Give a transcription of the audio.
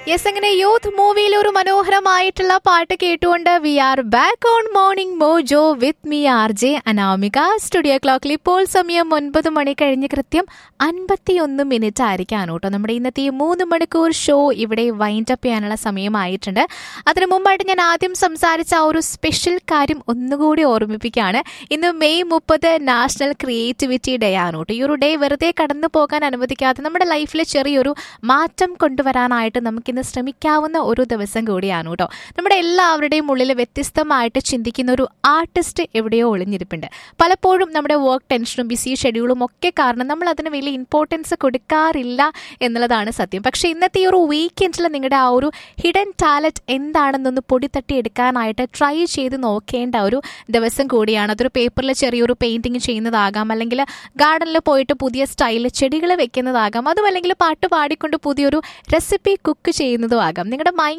yes അങ്ങനെ youth മൂവിയിൽ ഒരു മനോഹരമായിട്ടുള്ള പാട്ട് കേട്ടുകൊണ്ട് we are back on morning mojo with me R J Anamika studio ക്ലോക്കിൽ ഇപ്പോൾ സമയം ഒൻപത് മണി കഴിഞ്ഞ് കൃത്യം അൻപത്തിയൊന്ന് മിനിറ്റ് ആയിരിക്കാണ് കേട്ടോ നമ്മുടെ ഇന്നത്തെ ഈ മൂന്ന് മണിക്കൂർ ഷോ ഇവിടെ വൈൻഡ് അപ്പ് ചെയ്യാനുള്ള സമയമായിട്ടുണ്ട് അതിനു മുമ്പായിട്ട് ഞാൻ ആദ്യം സംസാരിച്ച ആ ഒരു സ്പെഷ്യൽ കാര്യം ഒന്നുകൂടി ഓർമ്മിപ്പിക്കുകയാണ് ഇന്ന് മെയ് മുപ്പത് നാഷണൽ ക്രിയേറ്റിവിറ്റി ഡേ ആണ് കേട്ടോ ഈ ഒരു ഡേ വെറുതെ കടന്നു പോകാൻ അനുവദിക്കാതെ നമ്മുടെ ലൈഫിൽ ചെറിയൊരു മാറ്റം കൊണ്ടുവരാനായിട്ട് നമുക്കിന്ന് ശ്രമിക്കാവുന്ന ഒരു ദിവസം കൂടിയാണ് കേട്ടോ നമ്മുടെ എല്ലാവരുടെയും ഉള്ളിൽ വ്യത്യസ്തമായിട്ട് ചിന്തിക്കുന്ന ഒരു ആർട്ടിസ്റ്റ് എവിടെയോ ഒളിഞ്ഞിരിപ്പുണ്ട് പലപ്പോഴും നമ്മുടെ വർക്ക് ടെൻഷനും ബിസി ഷെഡ്യൂളും ഒക്കെ കാരണം നമ്മൾ അതിന് വലിയ ഇമ്പോർട്ടൻസ് കൊടുക്കാറില്ല എന്നുള്ളതാണ് സത്യം പക്ഷേ ഇന്നത്തെ ഈ ഒരു വീക്കെൻഡിൽ നിങ്ങളുടെ ആ ഒരു ഹിഡൻ ടാലന്റ് എന്താണെന്നൊന്ന് പൊടിത്തട്ടി എടുക്കാനായിട്ട് ട്രൈ ചെയ്ത് നോക്കേണ്ട ഒരു ദിവസം കൂടിയാണ് അതൊരു പേപ്പറിൽ ചെറിയൊരു പെയിന്റിങ് ചെയ്യുന്നതാകാം അല്ലെങ്കിൽ ഗാർഡനിൽ പോയിട്ട് പുതിയ സ്റ്റൈലിൽ ചെടികൾ വെക്കുന്നതാകാം അതും അല്ലെങ്കിൽ പാട്ട് പാടിക്കൊണ്ട് പുതിയൊരു റെസിപ്പി കുക്ക് ചെയ്യുന്നതും ആകാം നിങ്ങളുടെ മൈൻഡ്